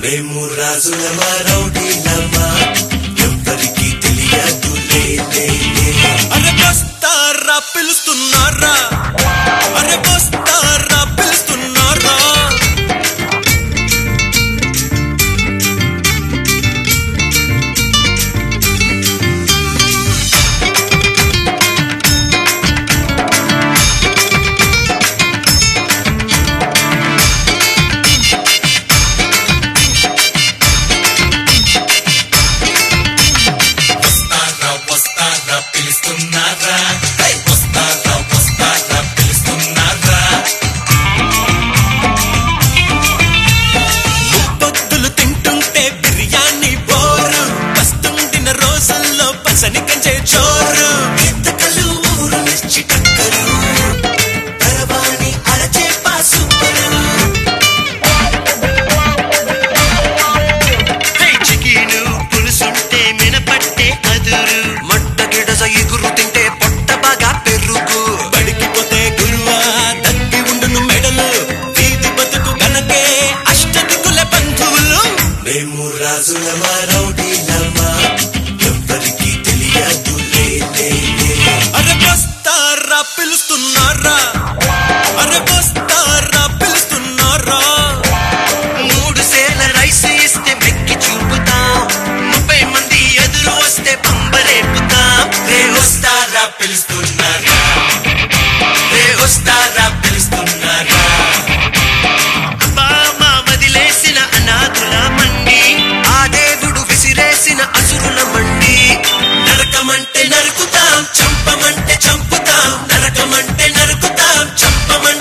మేము రాజులమా రౌడీలమా ఎవ్వరికి తెలియదు లే లే, లే. అరే వస్తారా పిలుస్తున్నారా అరే వస్తారా పిలుస్తున్నారా వస్తారా వస్తారా పిలుస్తున్నారా హై, వస్తారా వస్తారా పిలుస్తున్నారా పొద్దులు తింటుంటే బిర్యానీ బోరు వస్తుండిన రోజుల్లో పసని కంచే చోరు గింతకలు ఊరు మిర్చి టక్కరు పరవాణి అరచేప సూపరు చికెను పులుసుంటే మినపట్టే అదురు మట్ట గిడస ఎగురు తింటే పొట్ట బాగా పెరుగు బడికి పోతే గురువా తగ్గి ఉండును మెడలు వీధి బతుకు గనకే అష్టదిక్కుల బంధువులు మేము రాజులమా రౌడీలమా ఎవ్వరికి తెలియదు లే లే, లే. అరే వస్తారా పిలుస్తున్నారా అరే వస్తారా పిలుస్తున్నారా మూడు సేల రైస్ ఇస్తే మెక్కి చూపుతాం ముప్పై మంది ఎదురు వస్తే పంబరేపుతాం రే వస్తారా పిలుస్తున్నారా రే వస్తారా పిలుస్తున్నారా బామా వదిలేసిన అనాథుల మండి ఆ దేవుడు విసిరేసిన అసురుల మండి నరకమంటే నరుకుతాం చంపమంటే చంపుతాం నరకమంటే నరుకుతాం చంపమంటే